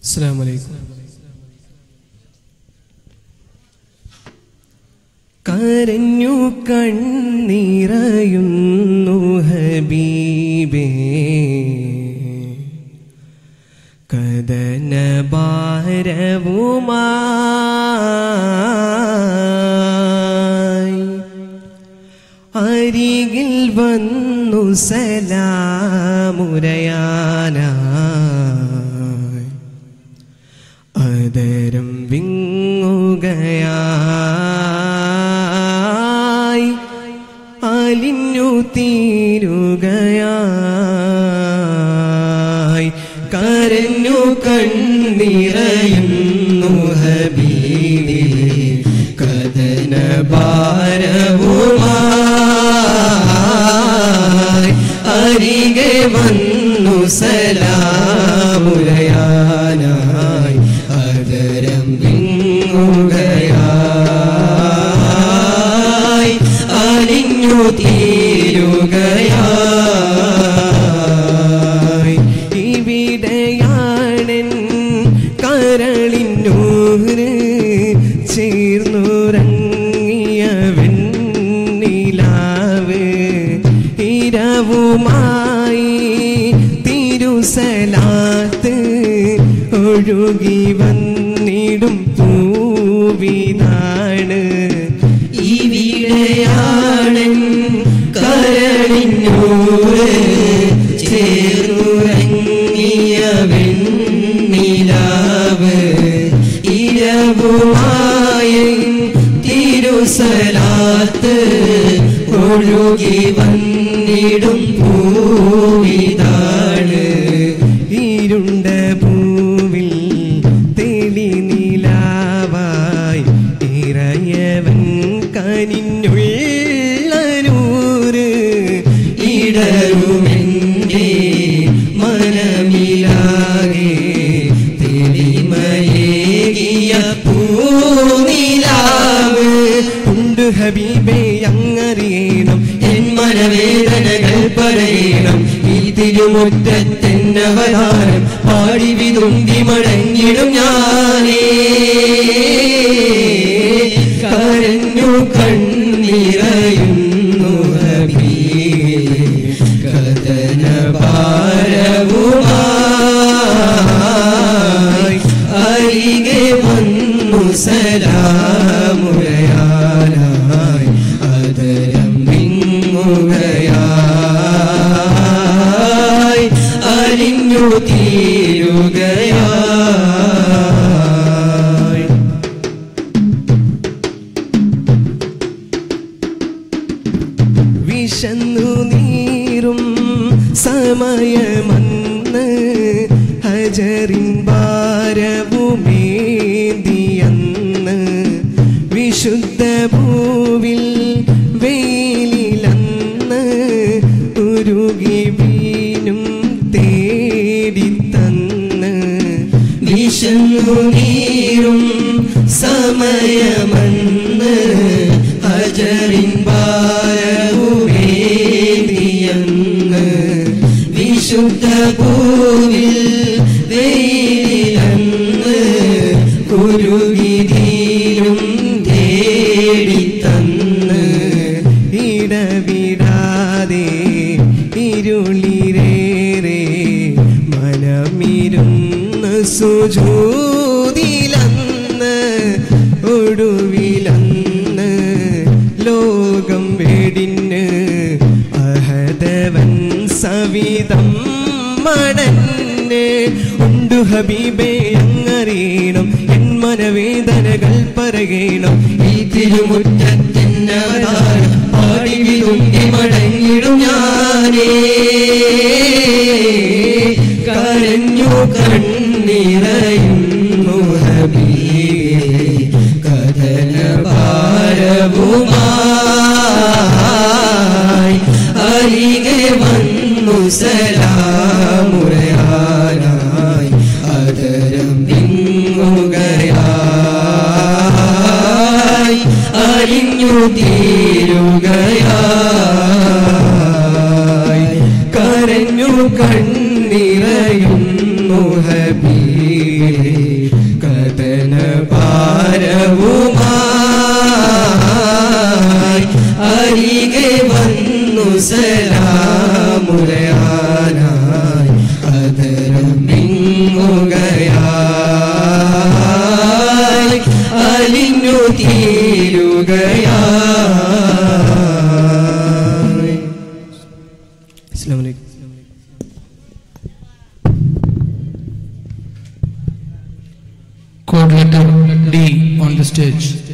അസ്സാം വലൈക്കും കരഞ്ഞു കണ്ണീറയുന്നു ഹബീബേ കദന ഭാരവുമായി അരികിൽ വന്നു സലാമുരയാനായി അതരം വിങ്ങുകയായി അലിഞ്ഞു തീരുകയായി കരഞ്ഞു കണ്ണിറയുന്നു ഹബീബി കഥന ഭാരവുമായി അരികെ വന്നു സലാമുരയാനായി അതരം വിങ്ങുകയായി അലിഞ്ഞു തീരുകയായി ഇവിടെയാണെൻ കരളിന്നൂര് ചേർന്നുറങ്ങിയ വെണ്ണിലാവ് ഇരവുമായി തിരുസലാത്ത് ഒഴുകി വന്നിടും പൂവിനാണ് ഇവിടെയാണൻ കരളിന്നൂറ് ചേർന്നുറങ്ങിയ വെണ്ണിലാവ് ഇരവുമായ തിരുസലാത്ത് ഒഴുകി വന്നിടും പൂവിതാണ് ഇരുണ്ട പൂവിൽ തെളി നിലാവായി ഇറയവൻ കനിഞ്ഞുള്ളൂര് ഇടരുമെൻ്റെ മനമിലാകെ തെളിമയേകിയ പൂനിലാവ് ഉണ്ട് ഹബീബേ അങ്ങറിയണം എൻ മനവേദനകൾ പറയണം ഈ തിരുമുറ്റത്തെന്നവതാരം പാടി വിതുമ്പി മടങ്ങിടും ഞാനേ കരഞ്ഞു കണ്ണിറയുന്നു ഹബീബേ കഥന ഭാരവുമായി അരികെ വന്നു സലാമുരയാനായി അതരം വിങ്ങുകയായി അരിഞ്ഞു തീരുകയായി വിശന്നു നീറും സമയമന്ന് ഹജറിൻ ഭാരവുമേന്തിയന്ന് വിശുദ്ധ ഭൂവിൽ വെയിലന്ന് ഉരുകി വീനും തേടിത്തന്ന് വിശന്നു നീറും സമയമന്ന് ഹജറിൻ ഭാരവുമേന്തിയന്ന് വിശുദ്ധ ഭൂവിൽ വെയിലന്ന് കുരുകിതീരും തേടിത്തന്ന് ഇടവിടാതെ ഇരുളിരേറെ മനമിരുന്ന് സുജൂതിലന്ന് ഒടുവിലന്ന് ലോകം വെടിന് അഹദവൻ സവിതം മടന്ന് ഉണ്ടു ഹബീബേ അങ്ങറിയണം എൻ മനവേദനകൾ പറയണം ഈ തിരുമുറ്റത്തിനവതാരം പാടി വിതുമ്പി മടങ്ങിടും ഞാനേ കരഞ്ഞു കണ്ണിറയുന്നു ഹബീബേ കഥന ഭാരവുമായി അരികെ വന്നു സലാമുരയാനായി അതരം വിങ്ങുകയായി അരിഞ്ഞു തീരുകയായി കരഞ്ഞു കണ്ണിറയുന്നു ഹ ഹബീബേ കഥന ഭാരവുമായി അരികെ വന്നു സലാമുരയാനായി അതരം മിങ്ങുകയായി അലിഞ്ഞു തീരുകയായി അസ്സലാമു അലൈക്കും Code letter D on the stage.